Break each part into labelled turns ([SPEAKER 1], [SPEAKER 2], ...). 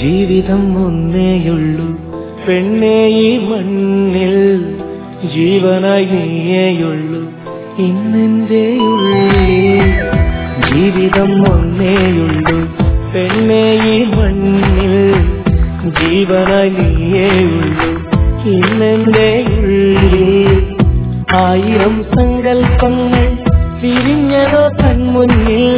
[SPEAKER 1] ജീവിതം ഒന്നേയുള്ളൂ പെണ്ണേ ഈ മണ്ണിൽ ജീവനായി നീയേയുള്ളൂ ഇന്നെന്റെ ഉള്ളിൽ ജീവിതം ഒന്നേയുള്ളൂ പെണ്ണേ ഈ മണ്ണിൽ ജീവനായി നീയേയുള്ളൂ ഇന്നെന്റെ ഉള്ളിൽ ആയിരം സങ്കൽപ്പങ്ങൾ വിരിഞ്ഞതോ കൺമുന്നിൽ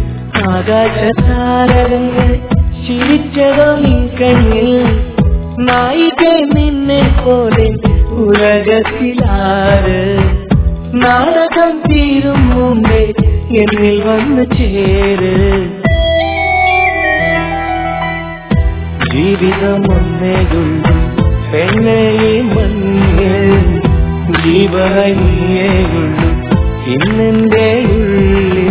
[SPEAKER 1] ആകാശതാരകങ്ങൾ ചിരിച്ചതോ നിൻകണ്ണിൽ നായിക നിന്നെ പോലെ ഉലകത്തിലാറ് നാടകം തീരും മുമ്പേ എന്നിൽ വന്നു ചേര് ജീവിതം ഒന്നേയുള്ളൂ പെണ്ണേ ഈ മണ്ണിൽ ജീവനായി നീയേയുള്ളൂ ഇന്നെന്റെ ഉള്ളിൽ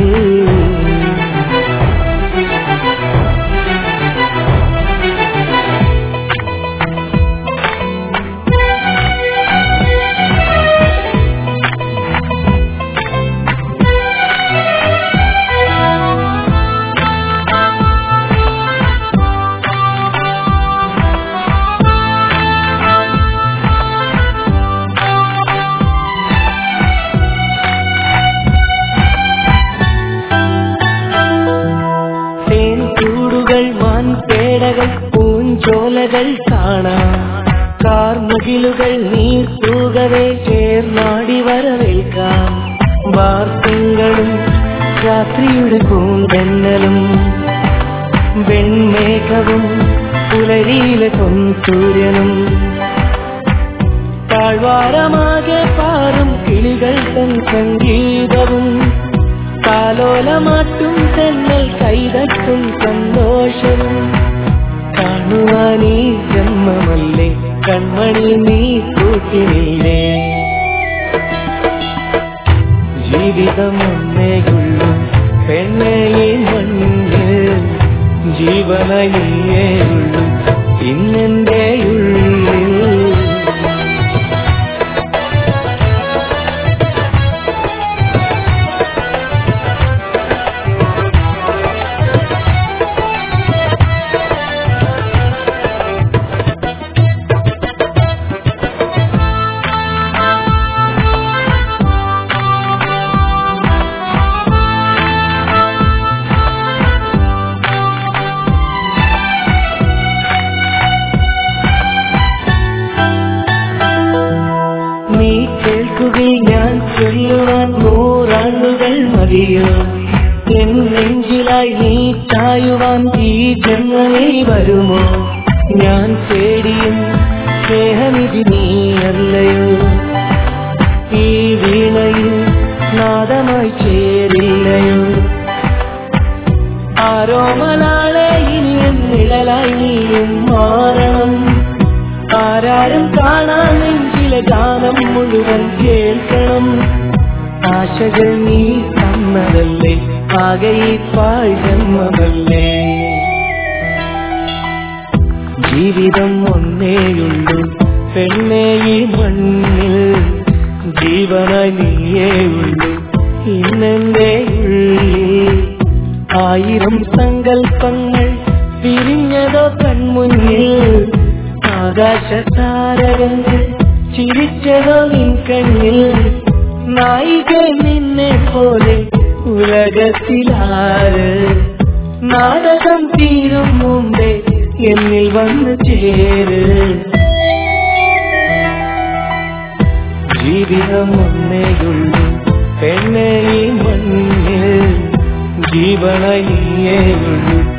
[SPEAKER 1] തേൻ കൂടുകൾ മാൻപേടകൾ പൂഞ്ചോലകൾ കാണാം കാർമുകിലുകൾ നീർത്തൂകവേ ചേർന്നാടി വരവേൽക്കാം വാർത്തകളും രാത്രിയുടെ പൂന്തന്നലും വെൺമേഘവും പുലരിയിലെ പൊൻസൂര്യനും താഴ്വാരമാകെ പാറും കിളികൾ തൻ സംഗീതവും താലോലമാട്ടും തെന്നൽ കൈതട്ടും സന്തോഷവും കാണുവാൻ ഈ ജന്മമല്ലേ കൺമണി നീ കൂട്ടിനില്ലേ ജീവിതം ഒന്നേയുള്ളൂ പെണ്ണേ ഈ മണ്ണിൽ ജീവനായി നീയേയുള്ളൂ ഇന്നെന്റെ ഉള്ളിൽ നീ കേൾക്കുകയും ഞാൻ ചൊല്ലുവാൻ നൂറാണ്ടുകൾ മതിയോ എൻ നെഞ്ചിലായി നീ ചായുവാൻ ഈ ജന്മമേ വരുമോ ഞാൻ തേടിയും സ്നേഹനിധി നീയല്ലയോ ഈ വീണയിൽ നാദമായി ചേരില്ലയോ ആരോമനാളെ ഇനിയും നിഴലായി നീയും മാറണം ആരാരും കാണാൻ നെഞ്ചിലെ ഗാനം മുഴുവൻ കേൾക്കണം ആശകൾ നീ തന്നതല്ലേ ആകെ ഈ പാഴ് ജന്മമല്ലേ ജീവിതം ഒന്നേയുള്ളൂ പെണ്ണേ ഈ മണ്ണിൽ ജീവനായി നീയേയുള്ളൂ ഇന്നെന്റെ ഉള്ളിൽ ആയിരം സങ്കൽപ്പങ്ങൾ വിരിഞ്ഞതോ കൺമുന്നിൽ ആകാശതാരകങ്ങൾ ചിരിച്ചതോ നിൻ കണ്ണിൽ നായിക നിന്നെ പോലെ ഉലകത്തിലാറ് നാടകം തീരും മുമ്പേ എന്നിൽ വന്നു ചേര് ജീവിതം ഒന്നേയുള്ളൂ പെണ്ണേ ഈ മണ്ണിൽ ജീവനായി നീയേയുള്ളൂ